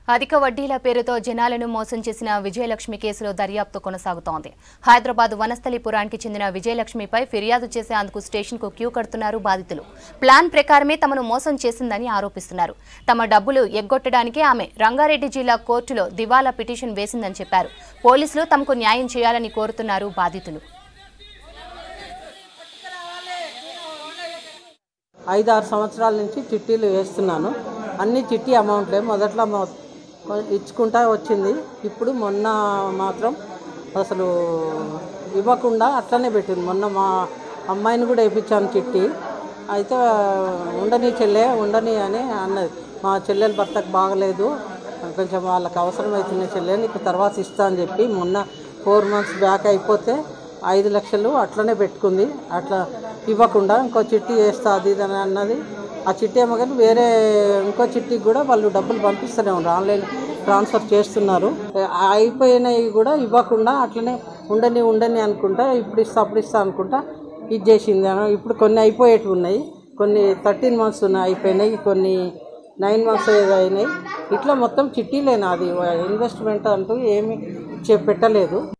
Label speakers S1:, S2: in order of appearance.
S1: అధిక వడ్డీల పేరుతో జనాలను మోసం చేసిన విజయలక్ష్మి కేసులో దర్యాప్తు కొనసాగుతోంది హైదరాబాద్ వనస్థలిపురానికి చెందిన విజయలక్ష్మిపై ఫిర్యాదు చేసేందుకు స్టేషన్కు క్యూ కడుతున్నారు బాధితులు ప్లాన్ ప్రకారమే తమను మోసం చేసిందని ఆరోపిస్తున్నారు తమ డబ్బులు ఎగ్గొట్టడానికే ఆమె రంగారెడ్డి జిల్లా కోర్టులో దివాలా పిటిషన్ వేసిందని చెప్పారు పోలీసులు తమకు న్యాయం చేయాలని కోరుతున్నారు బాధితులు
S2: ఐదు ఆరు సంవత్సరాల నుంచి చిట్టీలు వేస్తున్నాను అన్ని చిట్టి అమౌంట్లే మొదట్లో మొ- ఇచ్చుకుంటా వచ్చింది ఇప్పుడు మొన్న మాత్రం అసలు ఇవ్వకుండా అట్లనే పెట్టింది మొన్న మా అమ్మాయిని కూడా వేయించాను చిట్టి అయితే ఉండని చెల్లె ఉండని అని అన్నది మా చెల్లెల భర్తకు బాగలేదు కొంచెం వాళ్ళకి అవసరం అవుతున్న చెల్లె నీకు తర్వాత ఇస్తా అని చెప్పి మొన్న ఫోర్ మంత్స్ బ్యాక్ అయిపోతే ఐదు లక్షలు అట్లనే పెట్టుకుంది అట్లా ఇవ్వకుండా ఇంకో చిట్టి వేస్తా అది ఇది అని అన్నది ఆ చిట్టి ఏమో కానీ వేరే ఇంకో చిట్టికి కూడా వాళ్ళు డబ్బులు పంపిస్తూనే ఉన్నారు ఆన్లైన్ ట్రాన్స్ఫర్ చేస్తున్నారు ఆ అయిపోయినవి కూడా ఇవ్వకుండా అట్లనే ఉండని ఉండని అనుకుంటా ఇప్పుడు ఇస్తా అప్పుడు ఇస్తా అనుకుంటా ఇది చేసింది అన- ఇప్పుడు కొన్ని అయిపోయేటివి ఉన్నాయి కొన్ని థర్టీన్ మంత్స్ ఉన్నాయి అయిపోయినాయి కొన్ని నైన్ మంత్స్ ఏదో అయినాయి ఇట్లా మొత్తం చిట్టీలేనా అది ఇన్వెస్ట్మెంట్ అంటూ ఏమీ చె- పెట్టలేదు